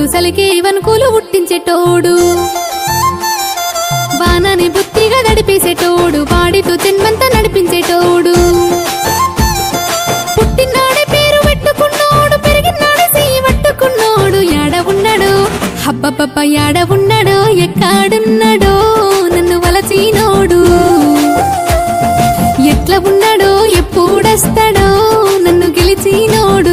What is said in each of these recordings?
సలికే వనుకులు పుట్టించేటోడు బాణాన్ని బుత్తిగా నడిపేసేటోడు వాడితో జన్మంతా నడిపించేటోడు పుట్టినాడే పేరు పెట్టుకున్నోడు పెరిగినాడే చెయ్యి పట్టుకున్నోడు యాడ ఉన్నాడు హబ్బబ్బబ్బ యాడ ఉన్నాడో ఎక్కాడున్నాడో నన్ను వలచినోడు ఎట్లా ఉన్నాడో ఎప్పుడొస్తాడో నన్ను గెలిచినోడు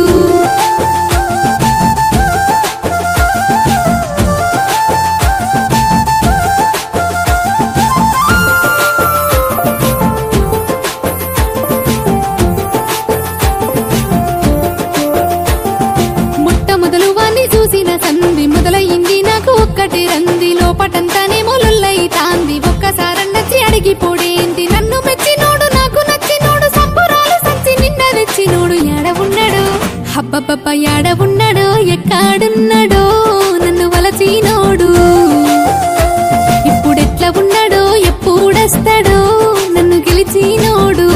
ముట్ట మొదలు వాణ్ణి చూసిన సంధి మొదలయ్యింది నాకు ఒక్కటి రంది లోపటంతానేమో లొల్లైతాంది ఒక్కసారన్నచ్చి అడిగిపోడేంటి నన్ను మెచ్చినోడు నాకు నచ్చినోడు సంబురాలు సంచి నిన్న తెచ్చినోడు యాడ ఉన్నాడు హబ్బబ్బబ్బ యాడ ఉన్నాడో ఎక్కాడున్నాడో నన్ను వలచినోడు ఇప్పుడెట్లా ఉన్నాడో ఎప్పుడొస్తాడో నన్ను గెలిచినోడు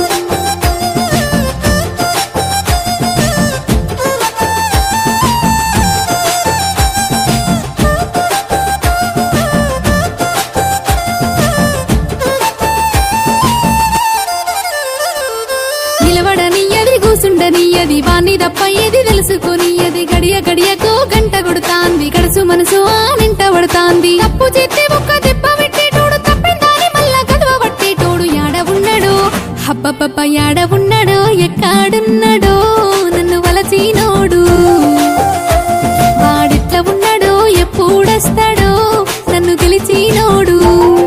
నిలబడనియ్యది కూసుండనియ్యది వాణ్ణి తప్ప ఏది తెలుసుకునియ్యది గడియ గడియకు గంట కొడుతాంది గడుసు మనసు ఆ నింట పడతాంది తప్పు చేస్తే ఒక్క దెబ్బ పెట్టేటోడు తప్పిందాని మళ్ళా గదవ పట్టేటోడు యాడ ఉన్నాడు హబ్బబ్బబ్బ యాడ ఉన్నాడో ఎక్కాడున్నాడో నన్ను వలచినోడు వాడెట్లా ఉన్నాడో ఎప్పుడొస్తాడో నన్ను గెలిచినోడు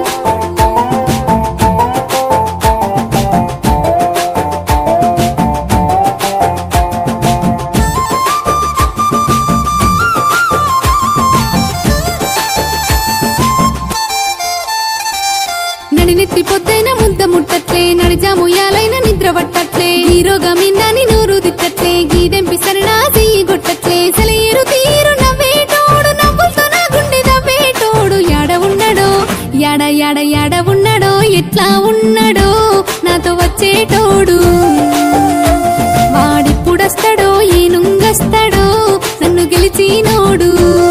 నడినెత్తి పొద్దైన ముద్ద ముట్టట్లే నడిజాముయాలైన నిద్ర పట్టట్లే హీరోగా మిన్నాని నూరు తిట్టట్లే గీదెంపి సరనా చెయ్యి కొట్టట్లే సెలయేరు తీరు నవ్వేటోడు నవ్వులతో నా గుండె నవ్వేటోడు యాడ ఉన్నాడో యాడ యాడ యాడ ఉన్నాడో ఎట్లా ఉన్నాడో నాతో వచ్చేటోడు వాడిప్పుడొస్తాడో ఏనుంగొస్తాడో నన్ను గెలిచినోడు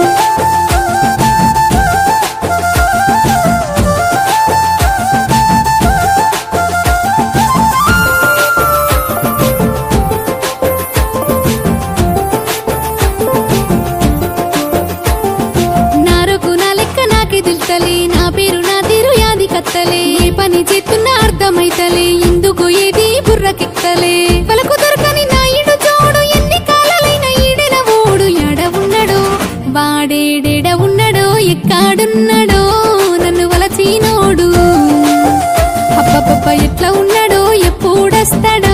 నారకు నా లెక్క నాకే తెలుతలే నా పేరు నా తీరు యాది కత్తలే ఏ పని చేస్తున్నా అర్థమైతలే ఇందుకు ఏది బుర్రకెక్కలే పలకు దొరకని నా ఇడు చోడు ఎన్ని కాలాలైన ఈడెన ఓడు ఎడ ఉన్నాడో వాడేడెడ ఉన్నాడో ఎక్కాడున్నాడో నన్ను వలచినోడు అబ్బబ్బబ్బ ఎట్లా ఉన్నాడో ఎప్పుడొస్తాడో